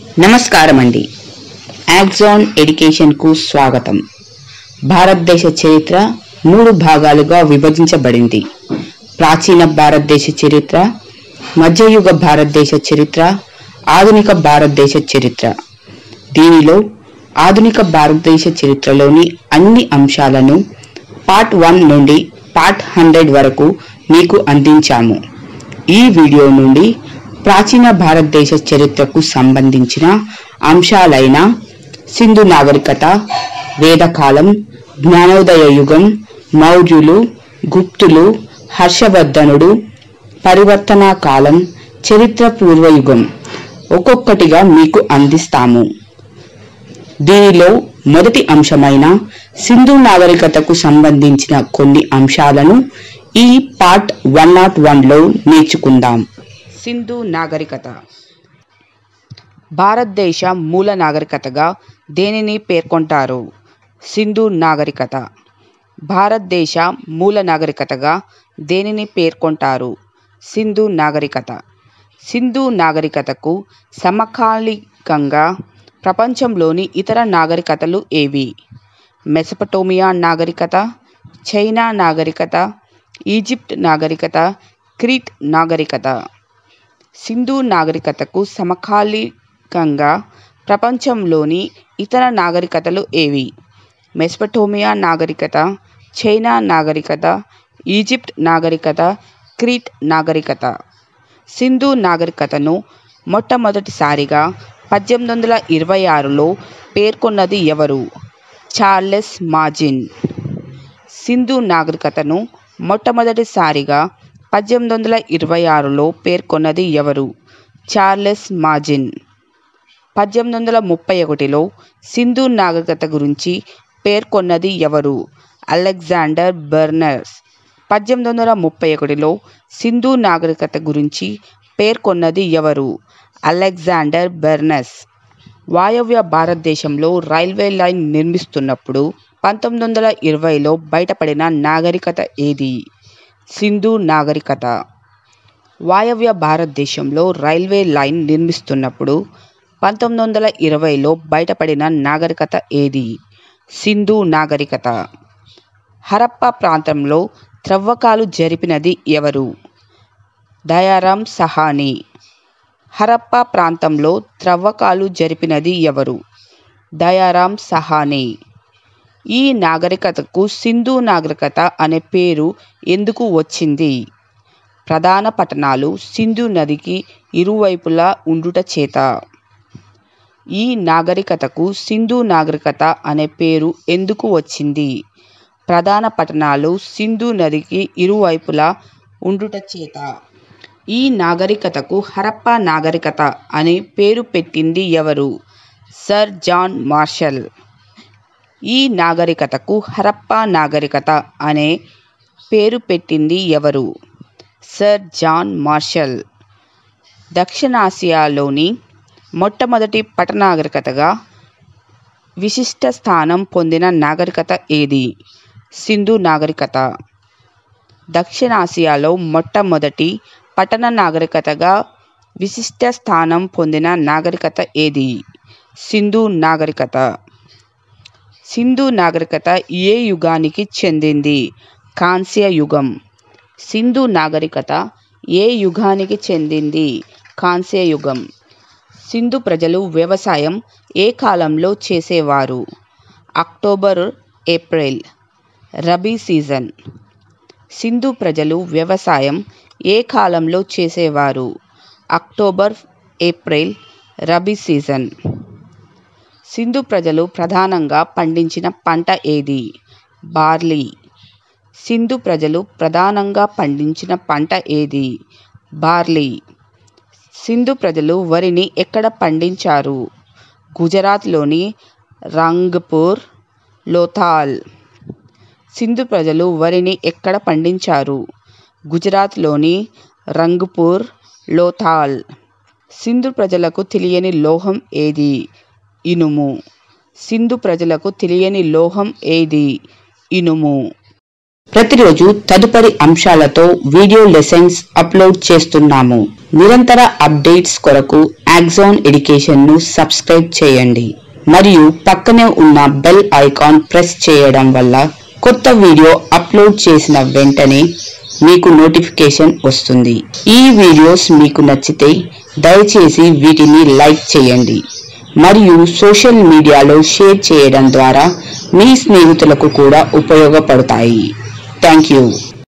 నమస్కారం అండి యాక్సాన్ ఎడ్యుకేషన్కు స్వాగతం భారతదేశ చరిత్ర మూడు భాగాలుగా విభజించబడింది ప్రాచీన భారతదేశ చరిత్ర మధ్యయుగ భారతదేశ చరిత్ర ఆధునిక భారతదేశ చరిత్ర దీనిలో ఆధునిక భారతదేశ చరిత్రలోని అన్ని అంశాలను పార్ట్ వన్ నుండి పార్ట్ హండ్రెడ్ వరకు మీకు అందించాము ఈ వీడియో నుండి ప్రాచీన భారతదేశ చరిత్రకు సంబంధించిన అంశాలైన సింధు నాగరికత వేదకాలం జ్ఞానోదయ యుగం మౌర్యులు గుప్తులు హర్షవర్ధనుడు పరివర్తనా కాలం చరిత్ర పూర్వయుగం ఒక్కొక్కటిగా మీకు అందిస్తాము దీనిలో మొదటి అంశమైన సింధు నాగరికతకు సంబంధించిన కొన్ని అంశాలను ఈ పార్ట్ వన్ నాట్ వన్లో నేర్చుకుందాం సింధు నాగరికత భారతదేశ మూల నాగరికతగా దేనిని పేర్కొంటారు సింధు నాగరికత భారతదేశ మూల నాగరికతగా దేనిని పేర్కొంటారు సింధు నాగరికత సింధు నాగరికతకు సమకాలికంగా ప్రపంచంలోని ఇతర నాగరికతలు ఏవి మెసపటోమియా నాగరికత చైనా నాగరికత ఈజిప్ట్ నాగరికత క్రీట్ నాగరికత సింధు నాగరికతకు సమకాలికంగా ప్రపంచంలోని ఇతర నాగరికతలు ఏవి మెస్పటోమియా నాగరికత చైనా నాగరికత ఈజిప్ట్ నాగరికత క్రీట్ నాగరికత సింధు నాగరికతను మొట్టమొదటిసారిగా పద్దెనిమిది వందల ఇరవై ఆరులో పేర్కొన్నది ఎవరు చార్లెస్ మాజిన్ సింధు నాగరికతను మొట్టమొదటిసారిగా పద్దెనిమిది వందల ఇరవై ఆరులో పేర్కొన్నది ఎవరు చార్లెస్ మాజిన్ పద్దెనిమిది వందల ముప్పై ఒకటిలో సింధు నాగరికత గురించి పేర్కొన్నది ఎవరు అలెగ్జాండర్ బెర్నర్స్ పద్దెనిమిది వందల ముప్పై ఒకటిలో సింధు నాగరికత గురించి పేర్కొన్నది ఎవరు అలెగ్జాండర్ బెర్నస్ వాయవ్య భారతదేశంలో రైల్వే లైన్ నిర్మిస్తున్నప్పుడు పంతొమ్మిది వందల ఇరవైలో బయటపడిన నాగరికత ఏది సింధు నాగరికత వాయవ్య భారతదేశంలో రైల్వే లైన్ నిర్మిస్తున్నప్పుడు పంతొమ్మిది వందల ఇరవైలో బయటపడిన నాగరికత ఏది సింధు నాగరికత హరప్ప ప్రాంతంలో త్రవ్వకాలు జరిపినది ఎవరు దయారాం సహానీ హరప్ప ప్రాంతంలో త్రవ్వకాలు జరిపినది ఎవరు దయారాం సహానీ ఈ నాగరికతకు సింధు నాగరికత అనే పేరు ఎందుకు వచ్చింది ప్రధాన పట్టణాలు సింధు నదికి ఇరువైపులా ఉండుట చేత ఈ నాగరికతకు సింధు నాగరికత అనే పేరు ఎందుకు వచ్చింది ప్రధాన పట్టణాలు సింధు నదికి ఇరువైపులా ఉండుట చేత ఈ నాగరికతకు హరప్ప నాగరికత అనే పేరు పెట్టింది ఎవరు సర్ జాన్ మార్షల్ ఈ నాగరికతకు హరప్ప నాగరికత అనే పేరు పెట్టింది ఎవరు సర్ జాన్ మార్షల్ దక్షిణాసియాలోని మొట్టమొదటి పట్టనాగరికతగా విశిష్ట స్థానం పొందిన నాగరికత ఏది సింధు నాగరికత దక్షిణాసియాలో మొట్టమొదటి పట్టణ నాగరికతగా విశిష్ట స్థానం పొందిన నాగరికత ఏది సింధు నాగరికత సింధు నాగరికత ఏ యుగానికి చెందింది కాంస్య యుగం సింధు నాగరికత ఏ యుగానికి చెందింది కాంస్య యుగం సింధు ప్రజలు వ్యవసాయం ఏ కాలంలో చేసేవారు October April rabi season Sindhu ప్రజలు వ్యవసాయం ఏ కాలంలో చేసేవారు October April rabi season Sindhu ప్రజలు ప్రధానంగా పండించిన పంట ఏది బార్లీ సింధు ప్రజలు ప్రధానంగా పండించిన పంట ఏది బార్లీ సింధు ప్రజలు వరిని ఎక్కడ పండించారు గుజరాత్లోని రంగ్పూర్ లోథాల్ సింధు ప్రజలు వరిని ఎక్కడ పండించారు గుజరాత్లోని రంగ్పూర్ లోథాల్ సింధు ప్రజలకు తెలియని లోహం ఏది ఇనుము సింధు ప్రజలకు తెలియని లోహం ఏది ఇనుము ప్రతిరోజు తదుపరి అంశాలతో వీడియో లెసన్స్ అప్లోడ్ చేస్తున్నాము నిరంతర అప్డేట్స్ కొరకు యాక్జోన్ ఎడ్యుకేషన్ ను సబ్స్క్రైబ్ చేయండి మరియు పక్కనే ఉన్న బెల్ ఐకాన్ ప్రెస్ చేయడం వల్ల కొత్త వీడియో అప్లోడ్ చేసిన వెంటనే మీకు నోటిఫికేషన్ వస్తుంది ఈ వీడియోస్ మీకు నచ్చితే దయచేసి వీటిని లైక్ చేయండి మరియు సోషల్ మీడియాలో షేర్ చేయడం ద్వారా మీ స్నేహితులకు కూడా ఉపయోగపడతాయి థ్యాంక్ యూ